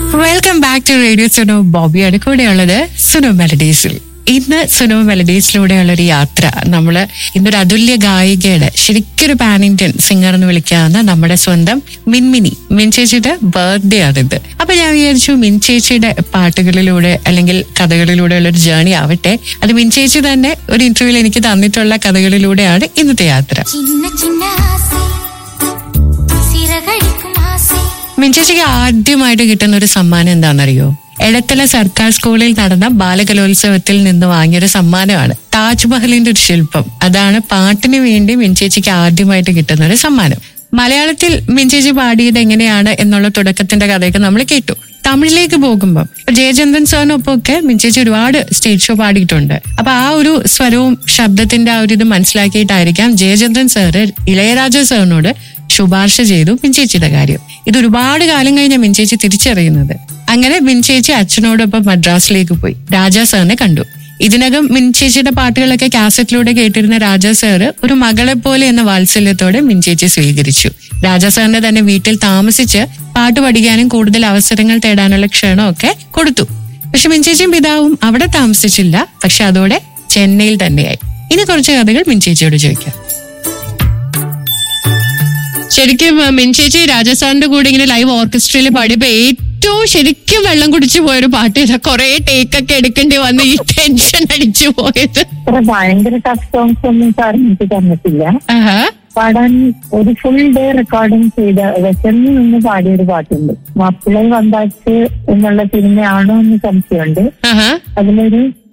welcome back to radio Suno ബോബിയാണ് കൂടെയുള്ളത് സുനോ മെലഡീസിൽ ഇന്ന് സുനോ മെലഡീസിലൂടെയുള്ള ഒരു യാത്ര നമ്മള് ഇന്നൊരു അതുല്യ ഗായികയുടെ ശരിക്കൊരു പാൻ ഇന്ത്യൻ സിംഗർ എന്ന് വിളിക്കാവുന്ന നമ്മുടെ സ്വന്തം മിൻമിനി മിൻ ചേച്ചിയുടെ ബർത്ത്ഡേ ആണിത് അപ്പൊ ഞാൻ വിചാരിച്ചു മിൻ ചേച്ചിയുടെ പാട്ടുകളിലൂടെ അല്ലെങ്കിൽ കഥകളിലൂടെ ഉള്ള ഒരു ജേണി ആവട്ടെ അത് മിൻ ചേച്ചി തന്നെ ഒരു ഇന്റർവ്യൂവിൽ എനിക്ക് തന്നിട്ടുള്ള കഥകളിലൂടെയാണ് ഇന്നത്തെ യാത്ര சின்ன சின்ன ஆசை சிறகடிக்கும் ஆசை മിൻചേച്ചിക്ക് ആദ്യമായിട്ട് കിട്ടുന്ന ഒരു സമ്മാനം എന്താണെന്നറിയോ എടത്തല സർക്കാർ സ്കൂളിൽ നടന്ന ബാലകലോത്സവത്തിൽ നിന്ന് വാങ്ങിയൊരു സമ്മാനമാണ് താജ്മഹലിന്റെ ഒരു ശില്പം അതാണ് പാട്ടിന് വേണ്ടി മിൻചേച്ചിക്ക് ആദ്യമായിട്ട് കിട്ടുന്ന ഒരു സമ്മാനം മലയാളത്തിൽ മിൻചേച്ചി പാടിയത് എങ്ങനെയാണ് എന്നുള്ള തുടക്കത്തിന്റെ കഥയൊക്കെ നമ്മൾ കേട്ടു തമിഴിലേക്ക് പോകുമ്പോൾ ജയചന്ദ്രൻ സാറിനൊപ്പം ഒക്കെ മിൻചേച്ചി ഒരുപാട് സ്റ്റേജ് ഷോ പാടിയിട്ടുണ്ട് അപ്പൊ ആ ഒരു സ്വരവും ശബ്ദത്തിന്റെ ആ ഒരു ഇത് മനസ്സിലാക്കിയിട്ടായിരിക്കാം ജയചന്ദ്രൻ സാറ് ഇളയരാജ സാറിനോട് ശുപാർശ ചെയ്തു മിൻചേച്ചിയുടെ കാര്യം ഇത് ഒരുപാട് കാലം കഴിഞ്ഞ മിൻചേച്ചി തിരിച്ചറിയുന്നത് അങ്ങനെ മിൻചേച്ചി അച്ഛനോടൊപ്പം മദ്രാസിലേക്ക് പോയി രാജാ സാറിനെ കണ്ടു ഇതിനകം മിൻചേച്ചിയുടെ പാട്ടുകളൊക്കെ കാസറ്റിലൂടെ കേട്ടിരുന്ന രാജാ സാറ് ഒരു മകളെ പോലെ എന്ന വാത്സല്യത്തോടെ മിൻചേച്ചി സ്വീകരിച്ചു രാജാ സാറിന്റെ തന്നെ വീട്ടിൽ താമസിച്ച് പാട്ട് പഠിക്കാനും കൂടുതൽ അവസരങ്ങൾ തേടാനുള്ള ക്ഷണമൊക്കെ കൊടുത്തു പക്ഷെ മിൻചേച്ചിയും പിതാവും അവിടെ താമസിച്ചില്ല പക്ഷെ അതോടെ ചെന്നൈയിൽ തന്നെയായി ഇനി കുറച്ച് കഥകൾ മിൻചേച്ചിയോട് ചോദിക്കാം ശരിക്കും ആ, മിൻചേച്ചി രാജസ്ഥാന്റെ കൂടെ ഇങ്ങനെ ലൈവ് ഓർക്കസ്ട്രയിൽ പാടിയപ്പോ ഏറ്റവും ശരിക്കും വെള്ളം കുടിച്ചു പോയൊരു പാട്ട് ഇതാ കുറെ ടേക്കൊക്കെ എടുക്കേണ്ടി വന്ന് ഈ ടെൻഷൻ അടിച്ചു പോയത് അത്ര ഭയങ്കര ടഫ് സോങ്സ് ഒന്നും സാർ എനിക്ക് തന്നിട്ടില്ല ആഹാ പാടാൻ ഒരു ഫുൾ ഡേ റെക്കോർഡിംഗ് ചെയ്ത വിശന്ന് നിന്ന് പാടിയ ഒരു പാട്ടുണ്ട് മാപ്പിളை വந்தாച്ച് എന്നുള്ള സിനിമയാണോ എന്ന് സംശയമുണ്ട് ആഹാ അതിലൊരു